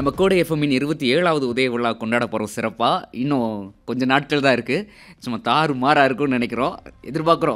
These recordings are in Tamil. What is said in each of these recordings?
நம்ம கோடை எஃப்எம்மின் இருபத்தி ஏழாவது உதய விழா கொண்டாட போகிறோம் சிறப்பாக இன்னும் கொஞ்சம் நாட்கள் தான் இருக்குது சும்மா தாறு மாறா இருக்கும்னு நினைக்கிறோம் எதிர்பார்க்குறோம்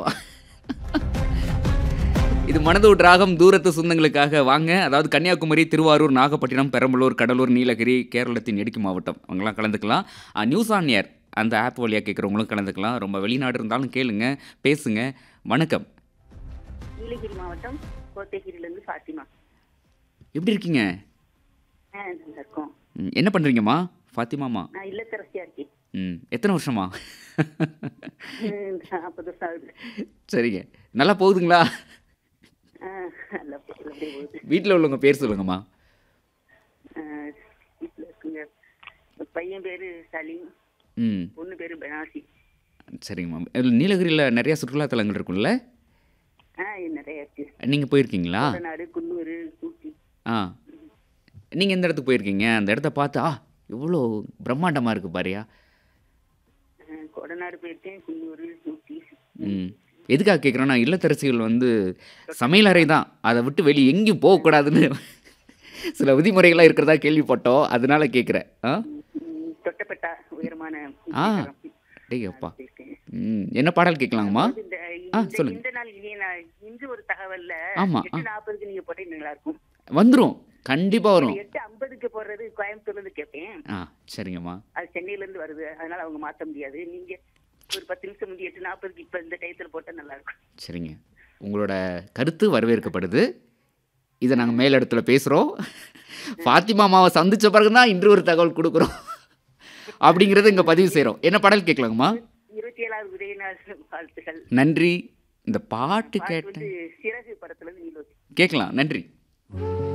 இது மனது ராகம் தூரத்து சொந்தங்களுக்காக வாங்க அதாவது கன்னியாகுமரி திருவாரூர் நாகப்பட்டினம் பெரம்பலூர் கடலூர் நீலகிரி கேரளத்தின் இடுக்கி மாவட்டம் அவங்களாம் கலந்துக்கலாம் ஆ, நியூஸ் ஆன் ஏர் அந்த ஆப் வழியாக கேட்குறவங்களும் கலந்துக்கலாம் ரொம்ப வெளிநாடு இருந்தாலும் கேளுங்க பேசுங்க வணக்கம் நீலகிரி மாவட்டம் கோத்தகிரிலேருந்து ஃபாத்திமா எப்படி இருக்கீங்க ஆ நல்லா இருக்கோம் ம், என்ன பண்ணுறீங்கம்மா ஃபாத்திமாமா நான் இல்லத்தரசியா இருக்கேன் ம் எத்தனை வருஷமா ம், நாற்பது வருஷம் ஆகுது சரிங்க நல்லா போகுதுங்களா ஆ, நல்லா போ- அப்படியே போகுது வீட்டில் உள்ளவங்க பேர் சொல்லுங்கம்மா ஆ, வீட்டுல இருக்குங்க பையன் பேரு சலீம் ம் பொண்ணு பேரு பெனாசி சரிங்கம்மா இதில் நீலகிரியில் நிறைய சுற்றுலாத்தலங்கள் இருக்கும்ல ஆ நிறைய இருக்கு நீங்கள் போயிருக்கீங்களா கொடநாடு குன்னூர் ஊட்டி ஆ நீங்கள் எந்த இடத்துக்கு போயிருக்கீங்க அந்த இடத்த பார்த்து ஆ இவ்வளோ பிரம்மாண்டமாக இருக்குது பாரியா ஆ, கொடநாடு போயிருக்கேன் குன்னூர் ஊட்டி ம் எதுக்காக கேட்குறேன்னா இல்லத்தரசிகள் வந்து சமையல் அறை தான் அதை விட்டு வெளியே எங்கேயும் போகக்கூடாதுன்னு சில விதிமுறைகள்லாம் இருக்கிறதா கேள்விப்பட்டோம் அதனால கேட்குறேன் ஆ ம், தொட்டபெட்டா உயரமான ஆ. நகரம். டேய் அப்பா போயிருக்கேன். ம் என்ன பாடல் கேட்கலாங்கம்மா இந்த ஆ, இந்த- சொல்லுங்க. இந்த நாள் இனிய நாள் இன்று ஒரு தகவல்ல ஆமா, எட்டு நாற்பதுக்கு நீங்க போட்டே நல்லா இருக்கும் வந்துடும் கண்டிப்பாக வரும் எட்டு ஐம்பதுக்கு போடுறது கோயம்புத்தூர்ல இருந்து கேட்பேன் ஆ சரிங்கம்மா அது சென்னையில இருந்து வருது அதனால அவங்க மாத்த முடியாது நீங்க ஒரு பத்து நிமிஷம் முந்தி எட்டு நாற்பதுக்கு இப்ப இந்த டயத்துல போட்டா நல்லா இருக்கும் சரிங்க உங்களோட கருத்து வரவேற்கப்படுது இதை நாங்கள் மேலிடத்துல பேசுகிறோம் ஃபாத்திமா அம்மாவை சந்திச்ச பிறகு தான் இன்று ஒரு தகவல் கொடுக்குறோம் அப்படிங்கிறத இங்கே பதிவு செய்கிறோம் என்ன பாடல் கேட்கலாங்கம்மா இருபத்தி ஏழாவது உதய நாள் வாழ்த்துகள் நன்றி இந்த பாட்டு பாட்டு கேட்ட வந்து சிறகு படத்துல இருந்து நீலோத்தி கேட்கலாம் நன்றி